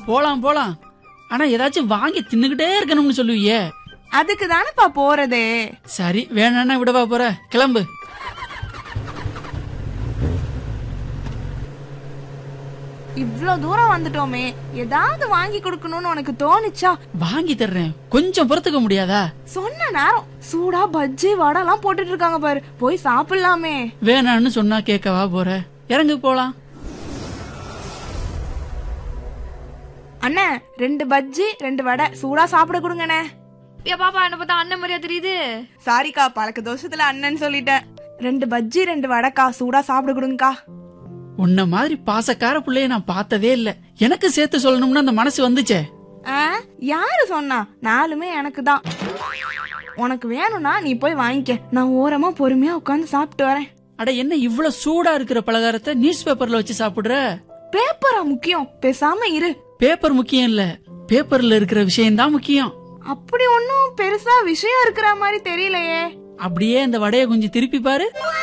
போலாம் போலாம் ஆனா ஏதாச்சும் வாங்கி தின்னுகிட்டே இருக்கணும்னு சொல்லுவியே அதுக்கு தானப்பா போறதே சரி வேணான்னா விடவா போற கிளம்பு இவ்ளோ தூரம் வந்துட்டோமே ஏதாவது வாங்கி கொடுக்கணும்னு உனக்கு தோணுச்சா வாங்கி தர்றேன் கொஞ்சம் பொறுத்துக்க முடியாதா சொன்ன நேரம் சூடா பஜ்ஜி வடை எல்லாம் போட்டுட்டு இருக்காங்க பாரு போய் சாப்பிடலாமே வேணான்னு சொன்னா கேட்கவா போற இறங்கு போலாம் அண்ணே ரெண்டு பஜ்ஜி ரெண்டு வடை சூடா சாப்பிட கொடுங்கண்ணே ஏ பாப்பா என்ன பார்த்தா அண்ணன் மாதிரியா தெரியுது சாரிக்கா பழக்க தோஷத்துல அண்ணன் சொல்லிட்டேன் ரெண்டு பஜ்ஜி ரெண்டு வடைக்கா சூடா சாப்பிட கொடுங்கக்கா உன்ன மாதிரி பாசக்கார புள்ளைய நான் பார்த்ததே இல்ல எனக்கு சேர்த்து சொல்லணும்னு அந்த மனசு வந்துச்சே ஆ, யாரு சொன்னா நாலுமே எனக்கு தான் உனக்கு வேணும்னா நீ போய் வாங்கிக்க நான் ஓரமா பொறுமையா உட்காந்து சாப்பிட்டு வரேன் அட என்ன இவ்வளவு சூடா இருக்கிற பலகாரத்தை நியூஸ் பேப்பர்ல வச்சு சாப்பிடுற பேப்பரா முக்கியம் பேசாம இரு பேப்பர் முக்கியம் இல்ல பேப்பர்ல இருக்கிற விஷயம் தான் முக்கியம் அப்படி ஒன்னும் பெருசா விஷயம் இருக்கிற மாதிரி தெரியலையே அப்படியே அந்த வடைய கொஞ்சம் திருப்பி பாரு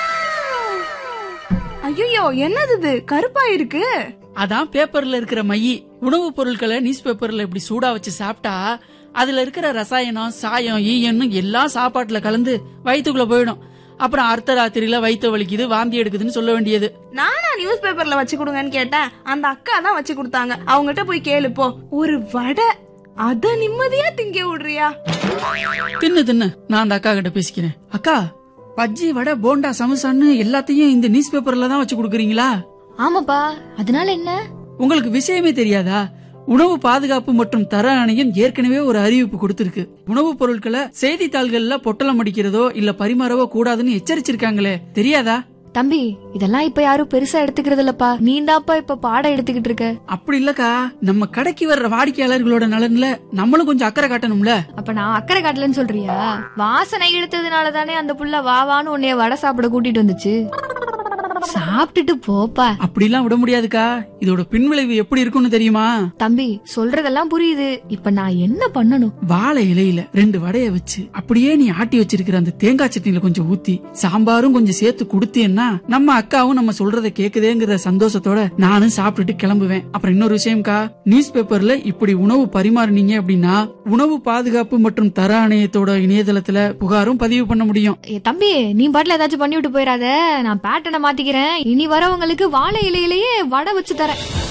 ஐயோ என்னது இது கருப்பா இருக்கு அதான் பேப்பர்ல இருக்கிற மையி உணவுப் பொருட்களை நியூஸ் பேப்பர்ல இப்படி சூடா வச்சு சாப்பிட்டா அதுல இருக்கிற ரசாயனம் சாயம் ஈயன்னு எல்லாம் சாப்பாட்டுல கலந்து வயித்துக்குள்ள போயிடும் அப்புறம் அர்த்த ராத்திரியில வயிற்று வலிக்குது வாந்தி எடுக்குதுன்னு சொல்ல வேண்டியது நானா நியூஸ் பேப்பர்ல வச்சு கொடுங்கன்னு கேட்டேன் அந்த அக்கா தான் வச்சு கொடுத்தாங்க அவங்ககிட்ட போய் கேளு போ ஒரு வடை அத நிம்மதியா திங்க விடுறியா தின்னு தின்னு நான் அந்த அக்கா கிட்ட பேசிக்கிறேன் அக்கா பஜ்ஜி வடை போண்டா சமோசான்னு எல்லாத்தையும் இந்த நியூஸ் பேப்பர்ல தான் வச்சு கொடுக்குறீங்களா ஆமாப்பா அதனால என்ன உங்களுக்கு விஷயமே தெரியாதா உணவு பாதுகாப்பு மற்றும் தர ஆணையம் ஏற்கனவே ஒரு அறிவிப்பு கொடுத்திருக்கு உணவுப் பொருட்களை செய்தித்தாள்கள்ல பொட்டலம் அடிக்கிறதோ இல்ல பரிமாறவோ கூடாதுன்னு எச்சரிச்சிருக்காங்களே தெரியாதா தம்பி இதெல்லாம் இப்ப யாரும் பெருசா எடுத்துக்கிறது இல்லப்பா நீ தான்ப்பா இப்ப பாடம் எடுத்துக்கிட்டு இருக்க அப்படி இல்லக்கா நம்ம கடைக்கு வர்ற வாடிக்கையாளர்களோட நலன்ல நம்மளும் கொஞ்சம் அக்கறை காட்டணும்ல அப்ப நான் அக்கறை காட்டலன்னு சொல்றியா வாசனை எடுத்ததுனால தானே அந்த புள்ள வா வான்னு உன்னைய வடை சாப்பிட கூட்டிட்டு வந்துச்சு சாப்பிட்டுட்டு போப்பா அப்படிலாம் விட முடியாதுக்கா இதோட பின்விளைவு எப்படி இருக்கும்னு தெரியுமா தம்பி சொல்றதெல்லாம் புரியுது இப்ப நான் என்ன பண்ணணும் வாழை இலையில ரெண்டு வடைய வச்சு அப்படியே நீ ஆட்டி வச்சிருக்கிற அந்த தேங்காய் சட்னியில கொஞ்சம் ஊத்தி சாம்பாரும் கொஞ்சம் சேர்த்து கொடுத்தேன்னா நம்ம அக்காவும் நம்ம சொல்றத கேக்குதேங்கிற சந்தோஷத்தோட நானும் சாப்பிட்டுட்டு கிளம்புவேன் அப்புறம் இன்னொரு விஷயம்க்கா நியூஸ் பேப்பர்ல இப்படி உணவு பரிமாறுனீங்க அப்படின்னா உணவு பாதுகாப்பு மற்றும் தர ஆணையத்தோட இணையதளத்துல புகாரும் பதிவு பண்ண முடியும் ஏ தம்பி நீ பாட்டுல ஏதாச்சும் பண்ணி விட்டு போயிடாத நான் பேட்டனை மாத்திக்கிறேன் இனி வரவங்களுக்கு வாழை இலையிலேயே வடை வச்சு தரேன்